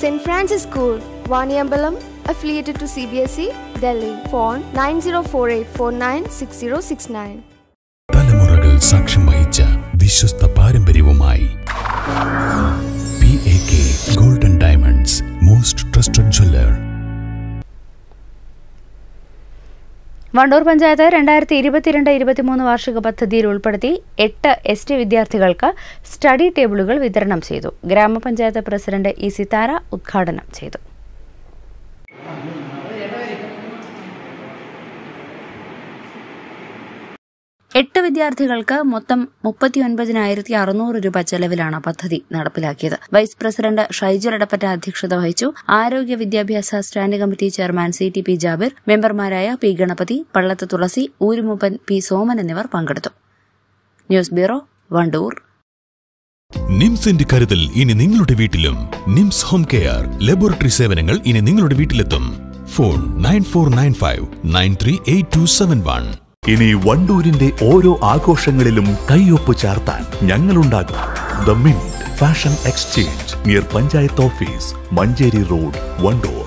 St. Francis School, Vaniambalam, affiliated to CBSE, Delhi. Phone 9048496069. തലമുറകൾ സാക്ഷ്യം വഹിച്ച വിശ്വസ്ത പാരമ്പര്യവുമായി P A K golden diamonds most trusted jeweller Wandoor panchayat രണ്ടായിരത്തി ഇരുപത്തിരണ്ട് ഇരുപത്തിമൂന്ന് വാർഷിക പദ്ധതിയിൽ ഉൾപ്പെടുത്തി എട്ട് എസ് ടി വിദ്യാർത്ഥികൾക്ക് സ്റ്റഡി ടേബിളുകൾ വിതരണം ചെയ്തു ഗ്രാമപഞ്ചായത്ത് പ്രസിഡന്റ് ഇ സിതാര ഉദ്ഘാടനം ചെയ്തു എട്ട് വിദ്യാർത്ഥികൾക്ക് മൊത്തം മുപ്പത്തിയൊൻപതിനായിരത്തി അറുന്നൂറ് രൂപ ചെലവിലാണ് പദ്ധതി നടപ്പിലാക്കിയത് വൈസ് പ്രസിഡന്റ് ഷൈജൽ എടപ്പറ്റ അധ്യക്ഷത വഹിച്ചു ആരോഗ്യ വിദ്യാഭ്യാസ standing committee chairman C T P Jabir മെമ്പർമാരായ പി ഗണപതി പള്ളത്ത് തുളസി ഊരുമുപ്പൻ പി സോമൻ എന്നിവർ പങ്കെടുത്തു ന്യൂസ് ബ്യൂറോ വണ്ടൂർ നിംസിന്റെ കരുതൽ ഇനി നിങ്ങളുടെ വീട്ടിലും നിംസ് ഹോം കെയർ ലബോറട്ടറി സേവനങ്ങൾ ഇനി നിങ്ങളുടെ വീട്ടിലെത്തും phone nine four nine five nine three eight two seven one ഇനി വണ്ടൂരിന്റെ ഓരോ ആഘോഷങ്ങളിലും കൈയൊപ്പ് ചാർത്താൻ ഞങ്ങളുണ്ടാകും the mint fashion exchange near panchayat office Manjeri road Wandoor